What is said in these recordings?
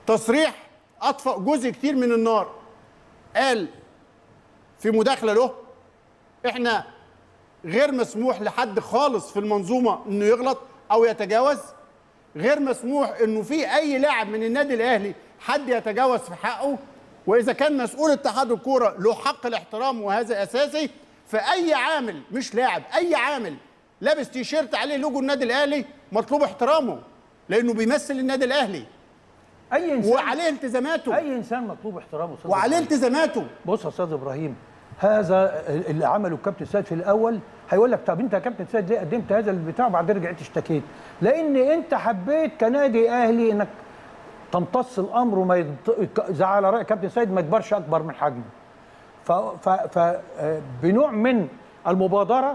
تصريح اطفأ جزء كتير من النار قال في مداخله له احنا غير مسموح لحد خالص في المنظومه انه يغلط او يتجاوز غير مسموح انه في اي لاعب من النادي الاهلي حد يتجاوز في حقه واذا كان مسؤول اتحاد الكوره له حق الاحترام وهذا اساسي فاي عامل مش لاعب اي عامل لابس تيشيرت عليه لوجو النادي الاهلي مطلوب احترامه لانه بيمثل النادي الاهلي اي انسان وعليه التزاماته اي انسان مطلوب احترامه أستاذ وعليه إبراهيم. التزاماته بص يا استاذ ابراهيم هذا اللي عمله الكابتن سيد في الاول هيقول لك طب انت يا كابتن سيد ليه قدمت هذا البتاع وبعدين رجعت اشتكيت لان انت حبيت كنادي اهلي انك تمتص الامر وما ينط- زي على راي كابتن سيد ما يكبرش اكبر من حجمه ف, ف, ف آه، بنوع من المبادره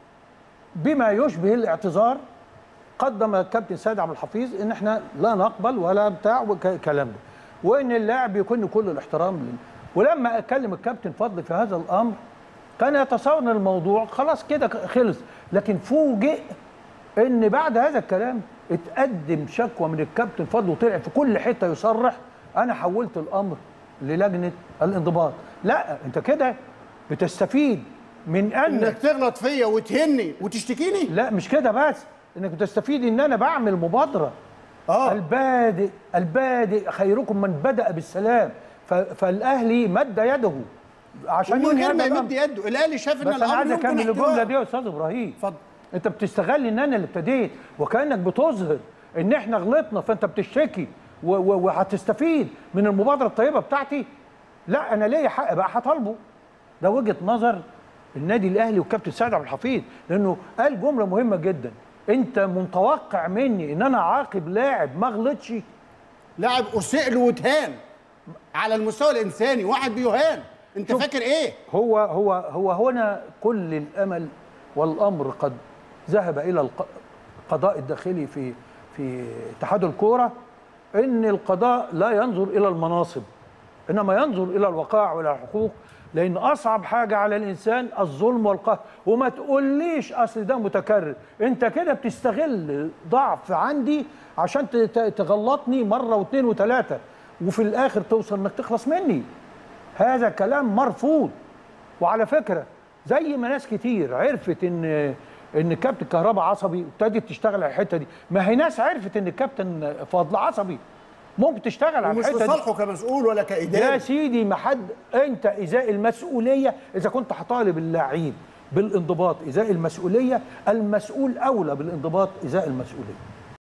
بما يشبه الاعتذار قدم الكابتن سيد عبد الحفيظ ان احنا لا نقبل ولا بتاع وكلام ده وان اللاعب يكون كل الاحترام لنا ولما اكلم الكابتن فضل في هذا الامر كان يتصور ان الموضوع خلاص كده خلص لكن فوجئ ان بعد هذا الكلام اتقدم شكوى من الكابتن فضل وطلع في كل حته يصرح انا حولت الامر للجنه الانضباط لا انت كده بتستفيد من ان انك تغلط فيا وتهني وتشتكيني لا مش كده بس انك بتستفيد ان انا بعمل مبادره اه البادئ البادئ خيركم من بدا بالسلام ف- فالاهلي مد يده عشان ومن ينهي غير ما هذا يمد الأمر. يده الاهلي شاف ان بس انا الامر عايز يمكن اكمل الجمله احتوائه دي يا استاذ ابراهيم اتفضل انت بتستغل ان انا اللي ابتديت وكانك بتظهر ان احنا غلطنا فانت بتشتكي و- و- وهتستفيد من المبادره الطيبه بتاعتي لا انا ليا حق بقى هطالبه ده وجهه نظر النادي الاهلي والكابتن سعد عبد الحفيظ لانه قال جمله مهمه جدا انت متوقع مني ان انا اعاقب لاعب ما غلطش لاعب اسيء له وتهان على المستوى الانساني واحد بيهان انت شوف. فاكر ايه هو هو هو هنا كل الامل والامر قد ذهب الى الق- القضاء الداخلي في في اتحاد الكوره ان القضاء لا ينظر الى المناصب انما ينظر الى الوقائع والى الحقوق لان اصعب حاجه على الانسان الظلم والقهر وما تقوليش اصل ده متكرر انت كده بتستغل ضعف عندي عشان ت- ت- تغلطني مره واثنين وثلاثه وفي الاخر توصل انك تخلص مني هذا كلام مرفوض وعلى فكره زي ما ناس كتير عرفت ان ان كابتن كهربا عصبي ابتدت تشتغل على الحته دي ما هي ناس عرفت ان الكابتن فضل عصبي ممكن تشتغل على ومش الحته دي لصالحه كمسؤول ولا يا كاداري سيدي ما حد انت ازاء المسؤوليه اذا كنت هطالب اللعيب بالانضباط ازاء المسؤوليه المسؤول اولى بالانضباط ازاء المسؤوليه